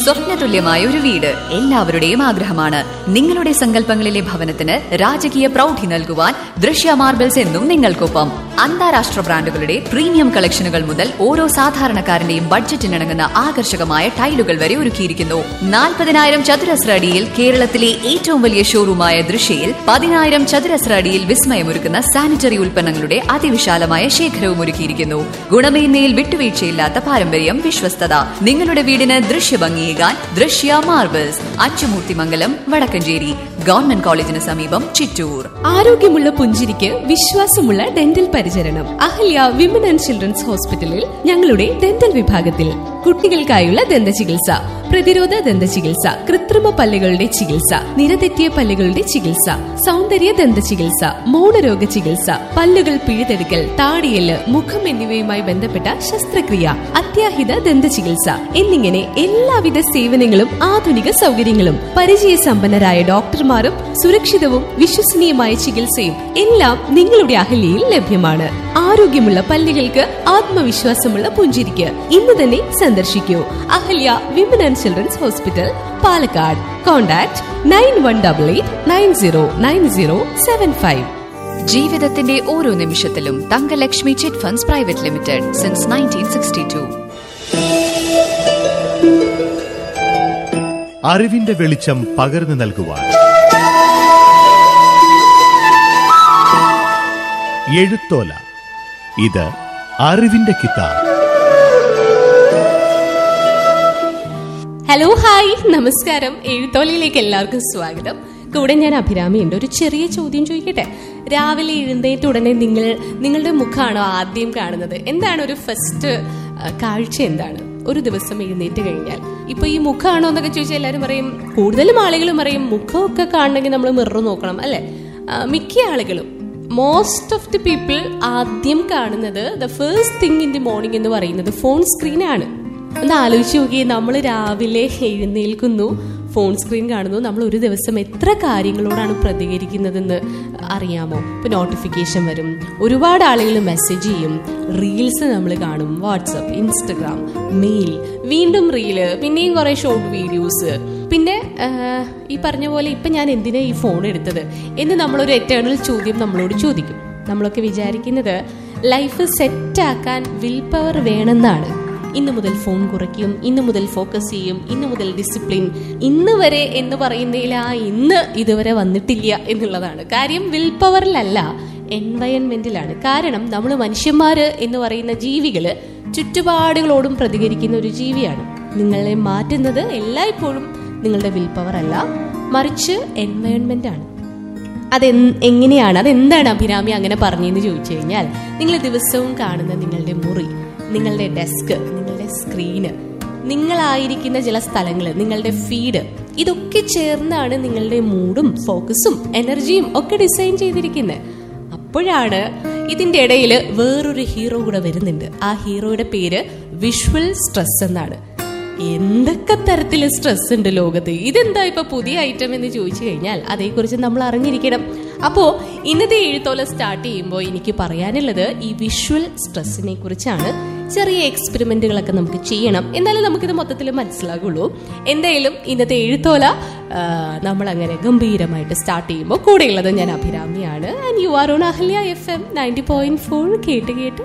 സ്വപ്നതുല്യമായ ഒരു വീട് എല്ലാവരുടെയും ആഗ്രഹമാണ് നിങ്ങളുടെ സങ്കല്പങ്ങളിലെ ഭവനത്തിന് രാജകീയ പ്രൗഢി നൽകുവാൻ ദൃശ്യ മാർബിൾസ് എന്നും നിങ്ങൾക്കൊപ്പം അന്താരാഷ്ട്ര ബ്രാൻഡുകളുടെ പ്രീമിയം കളക്ഷനുകൾ മുതൽ ഓരോ സാധാരണക്കാരന്റെയും ബഡ്ജറ്റിനിണങ്ങുന്ന ആകർഷകമായ ടൈലുകൾ വരെ ഒരുക്കിയിരിക്കുന്നു നാൽപ്പതിനായിരം ചതുരശ്ര അടിയിൽ കേരളത്തിലെ ഏറ്റവും വലിയ ഷോറൂമായ ദൃശ്യയിൽ പതിനായിരം ചതുരശ്ര അടിയിൽ വിസ്മയമൊരുക്കുന്ന സാനിറ്ററി ഉൽപ്പന്നങ്ങളുടെ അതിവിശാലമായ ശേഖരവും ഒരുക്കിയിരിക്കുന്നു ഗുണമേന്മയിൽ വിട്ടുവീഴ്ചയില്ലാത്ത പാരമ്പര്യം വിശ്വസ്തത നിങ്ങളുടെ വീടിന് ദൃശ്യഭംഗിയേകാൻ ദൃശ്യ മാർബിൾസ് അച്ചുമൂർത്തിമംഗലം വടക്കഞ്ചേരി ഗവൺമെന്റ് കോളേജിന് സമീപം ചിറ്റൂർ ആരോഗ്യമുള്ള പുഞ്ചിരിക്ക് വിശ്വാസമുള്ള ഡെന്റൽ പരിചരണം അഹല്യ വിമൻ ആൻഡ് ചിൽഡ്രൻസ് ഹോസ്പിറ്റലിൽ ഞങ്ങളുടെ ഡെന്റൽ വിഭാഗത്തിൽ കുട്ടികൾക്കായുള്ള ദന്ത ചികിത്സ പ്രതിരോധ ദന്ത ചികിത്സ കൃത്രിമ പല്ലുകളുടെ ചികിത്സ നിരതെറ്റിയ പല്ലുകളുടെ ചികിത്സ സൗന്ദര്യ ദന്ത ചികിത്സ മൗനരോഗ ചികിത്സ പല്ലുകൾ പിഴുതെടുക്കൽ താടിയല് മുഖം എന്നിവയുമായി ബന്ധപ്പെട്ട ശസ്ത്രക്രിയ അത്യാഹിത ദന്ത ചികിത്സ എന്നിങ്ങനെ എല്ലാവിധ സേവനങ്ങളും ആധുനിക സൗകര്യങ്ങളും പരിചയസമ്പന്നരായ ഡോക്ടർമാരും സുരക്ഷിതവും വിശ്വസനീയമായ ചികിത്സയും എല്ലാം നിങ്ങളുടെ അഹല്യയിൽ ലഭ്യമാണ് ആരോഗ്യമുള്ള പല്ലുകൾക്ക് ആത്മവിശ്വാസമുള്ള പുഞ്ചിരിക്ക് ഇന്ന് തന്നെ സന്ദർശിക്കൂ Ahalya women and children's hospital Palakkad contact nine one double eight nine zero nine zero seven five ജീവിതത്തിന്റെ ഓരോ നിമിഷത്തിലും Thangalakshmi chit funds private limited since nineteen sixty two അറിവിന്റെ വെളിച്ചം പകർന്നു നൽകുവാൻ എഴുത്തോല ഇത് അറിവിന്റെ കിതാബ് ഹലോ ഹായ് നമസ്കാരം എഴുത്തോലയിലേക്ക് എല്ലാവർക്കും സ്വാഗതം കൂടെ ഞാൻ അഭിരാമിയുണ്ട് ഒരു ചെറിയ ചോദ്യം ചോദിക്കട്ടെ രാവിലെ എഴുന്നേറ്റ് ഉടനെ നിങ്ങൾ നിങ്ങളുടെ മുഖമാണോ ആദ്യം കാണുന്നത് എന്താണ് ഒരു ഫസ്റ്റ് കാഴ്ച എന്താണ് ഒരു ദിവസം എഴുന്നേറ്റ് കഴിഞ്ഞാൽ ഇപ്പൊ ഈ മുഖമാണോ എന്നൊക്കെ ചോദിച്ചാൽ എല്ലാവരും പറയും കൂടുതലും ആളുകളും പറയും മുഖമൊക്കെ കാണണമെങ്കിൽ നമ്മൾ മിറർ നോക്കണം അല്ലെ ആ, മിക്ക ആളുകളും മോസ്റ്റ് ഓഫ് ദി പീപ്പിൾ ആദ്യം കാണുന്നത് the first thing in the morning എന്ന് പറയുന്നത് ഫോൺ സ്ക്രീനാണ് ഒന്ന് ആലോചിച്ച് നോക്കിയേ നമ്മൾ രാവിലെ എഴുന്നേൽക്കുന്നു ഫോൺ സ്ക്രീൻ കാണുന്നു നമ്മൾ ഒരു ദിവസം എത്ര കാര്യങ്ങളോടാണ് പ്രതികരിക്കുന്നതെന്ന് അറിയാമോ ഇപ്പൊ നോട്ടിഫിക്കേഷൻ വരും ഒരുപാട് ആളുകൾ മെസ്സേജ് ചെയ്യും റീൽസ് നമ്മൾ കാണും വാട്സപ്പ് ഇൻസ്റ്റഗ്രാം മെയിൽ വീണ്ടും റീല് പിന്നെയും കുറെ ഷോർട്ട് വീഡിയോസ് പിന്നെ ആഹ്, ഈ പറഞ്ഞ പോലെ ഇപ്പൊ ഞാൻ എന്തിനാ ഈ ഫോൺ എടുത്തത് എന്ന് നമ്മളൊരു എറ്റേണൽ ചോദ്യം നമ്മളോട് ചോദിക്കും നമ്മളൊക്കെ വിചാരിക്കുന്നത് ലൈഫ് സെറ്റാക്കാൻ വിൽ പവർ വേണമെന്നാണ് ഇന്ന് മുതൽ ഫോൺ കുറയ്ക്കും ഇന്ന് മുതൽ ഫോക്കസ് ചെയ്യും ഇന്ന് മുതൽ ഡിസിപ്ലിൻ ഇന്ന് വരെ എന്ന് പറയുന്നതിൽ ആ ഇന്ന് ഇതുവരെ വന്നിട്ടില്ല എന്നുള്ളതാണ് കാര്യം വിൽ പവറിലല്ല എൻവയൺമെന്റിലാണ് കാരണം നമ്മൾ മനുഷ്യന്മാര് എന്ന് പറയുന്ന ജീവികള് ചുറ്റുപാടുകളോടും പ്രതികരിക്കുന്ന ഒരു ജീവിയാണ് നിങ്ങളെ മാറ്റുന്നത് എല്ലായ്പ്പോഴും നിങ്ങളുടെ വിൽ പവർ അല്ല മറിച്ച് എൻവയൺമെന്റ് ആണ് അത് എങ്ങനെയാണ് അതെന്താണ് അഭിരാമി അങ്ങനെ പറഞ്ഞതെന്ന് ചോദിച്ചു കഴിഞ്ഞാൽ നിങ്ങൾ ദിവസവും കാണുന്ന നിങ്ങളുടെ മുറി നിങ്ങളുടെ ഡെസ്ക് നിങ്ങളുടെ സ്ക്രീന് നിങ്ങളായിരിക്കുന്ന ചില സ്ഥലങ്ങൾ നിങ്ങളുടെ ഫീഡ് ഇതൊക്കെ ചേർന്നാണ് നിങ്ങളുടെ മൂഡും ഫോക്കസും എനർജിയും ഒക്കെ ഡിസൈൻ ചെയ്തിരിക്കുന്നത് അപ്പോഴാണ് ഇതിന്റെ ഇടയിൽ വേറൊരു ഹീറോ കൂടെ വരുന്നുണ്ട് ആ ഹീറോയുടെ പേര് വിഷ്വൽ സ്ട്രെസ് എന്നാണ് എന്തൊക്കെ തരത്തില് സ്ട്രെസ് ഉണ്ട് ലോകത്ത് ഇതെന്താ ഇപ്പൊ പുതിയ ഐറ്റം എന്ന് ചോദിച്ചു കഴിഞ്ഞാൽ അതേക്കുറിച്ച് നമ്മൾ അറിഞ്ഞിരിക്കണം അപ്പോ ഇന്നത്തെ എഴുത്തോല സ്റ്റാർട്ട് ചെയ്യുമ്പോൾ എനിക്ക് പറയാനുള്ളത് ഈ വിഷ്വൽ സ്ട്രെസ്സിനെ കുറിച്ചാണ് ചെറിയ എക്സ്പെരിമെന്റുകളൊക്കെ നമുക്ക് ചെയ്യണം എന്നാലും നമുക്കിത് മൊത്തത്തിൽ മനസ്സിലാകുള്ളൂ എന്തായാലും ഇന്നത്തെ എഴുത്തോല നമ്മൾ അങ്ങനെ ഗംഭീരമായിട്ട് സ്റ്റാർട്ട് ചെയ്യുമ്പോൾ കൂടെയുള്ളത് ഞാൻ അഭിരാമിയാണ് and you are on Ahalya F M ninety point four കേട്ട് കേട്ട്